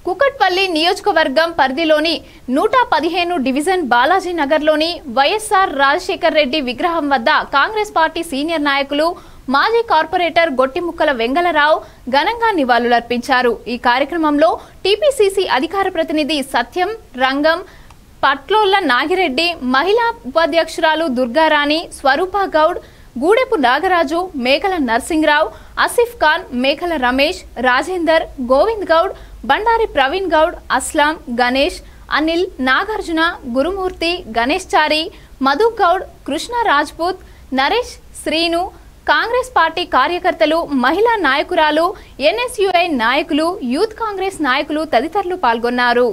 కుకట్పల్లి నియోజకవర్గం పరిధిలోని నూట పదిహేను డివిజన్ బాలాజీ నగర్లోని వైఎస్ఆర్ రాజశేఖర్ రెడ్డి విగ్రహం వద్ద కాంగ్రెస్ పార్టీ సీనియర్ నాయకులు మాజీ కార్పొరేటర్ గొట్టిముక్కల వెంగళరావు ఘనంగా నివాళులర్పించారు ఈ కార్యక్రమంలో టీపీసీసీ అధికార ప్రతినిధి సత్యం రంగం పట్లోళ్ల నాగిరెడ్డి మహిళా ఉపాధ్యక్షురాలు దుర్గారాణి స్వరూప గౌడ్ గూడెపు నాగరాజు మేకల నర్సింగ్రావు ఆసిఫ్ ఖాన్ మేకల రమేష్ రాజేందర్ గోవింద్ గౌడ్ బండారి ప్రవీణ్ గౌడ్ అస్లాం గణేష్ అనిల్ నాగార్జున గురుమూర్తి గణేష్ చారి మధు గౌడ్ కృష్ణ రాజ్పూత్ నరేష్ శ్రీను కాంగ్రెస్ పార్టీ కార్యకర్తలు మహిళా నాయకురాలు ఎన్ఎస్యుఐ నాయకులు యూత్ కాంగ్రెస్ నాయకులు తదితరులు పాల్గొన్నారు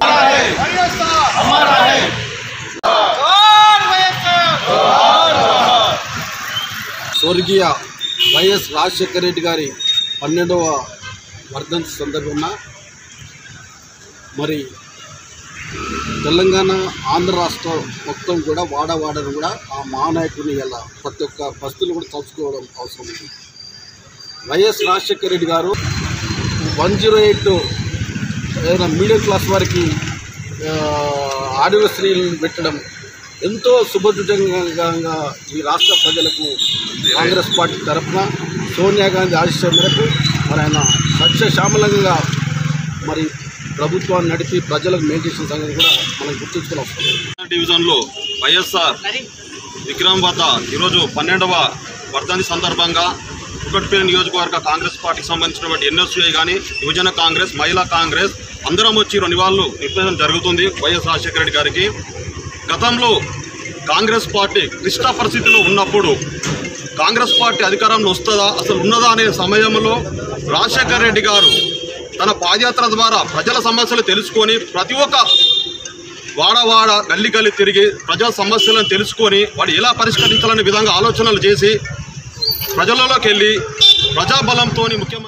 స్వర్గీయ వైఎస్ రాజశేఖర రెడ్డి గారి పన్నెండవ వర్ధంతి సందర్భంగా మరి తెలంగాణ ఆంధ్ర రాష్ట్రం మొత్తం కూడా వాడవాడను కూడా ఆ మహానాయకుడిని ఇలా ప్రతి ఒక్క బస్తులు కూడా తలుచుకోవడం అవసరం ఉంది వైఎస్ రాజశేఖర రెడ్డి గారు వన్ జీరో ఎయిట్ ఏదైనా మిడిల్ క్లాస్ వారికి ఆ, ఆదివాసీలను పెట్టడం ఎంతో శుభదృఢంగా ఈ రాష్ట్ర ప్రజలకు కాంగ్రెస్ పార్టీ తరఫున సోనియా గాంధీ ఆశిష్యం మేరకు మరి ఆయన సస్యశ్యామలంగా మరి ప్రభుత్వాన్ని నడిపి ప్రజలకు మేలు చేసిన సంగతి కూడా మనం గుర్తుంచుకుని వస్తాం డివిజన్లో వైఎస్ఆర్ విక్రమ్ వద్ద ఈరోజు పన్నెండవ వర్ధంతి సందర్భంగా కుకట్పల్లి నియోజకవర్గ కాంగ్రెస్ పార్టీకి సంబంధించినటువంటి ఎన్ఎస్యూఐ కానీ యువజన కాంగ్రెస్ మహిళా కాంగ్రెస్ అందరం వచ్చి రెండు నివాళులు నిర్వహించడం జరుగుతుంది వైఎస్ రాజశేఖర రెడ్డి గారికి గతంలో కాంగ్రెస్ పార్టీ క్లిష్ట పరిస్థితిలో ఉన్నప్పుడు కాంగ్రెస్ పార్టీ అధికారంలో వస్తుందా అసలు ఉన్నదా అనే సమయంలో రాజశేఖర రెడ్డి గారు తన పాదయాత్ర ద్వారా ప్రజల సమస్యలు తెలుసుకొని ప్రతి ఒక్క వాడవాడ గల్లి గల్లి తిరిగి ప్రజా సమస్యలను తెలుసుకొని వాడు ఎలా పరిష్కరించాలనే విధంగా ఆలోచనలు చేసి ప్రజలలోకి వెళ్ళి ప్రజాబలంతో ముఖ్యమంత్రి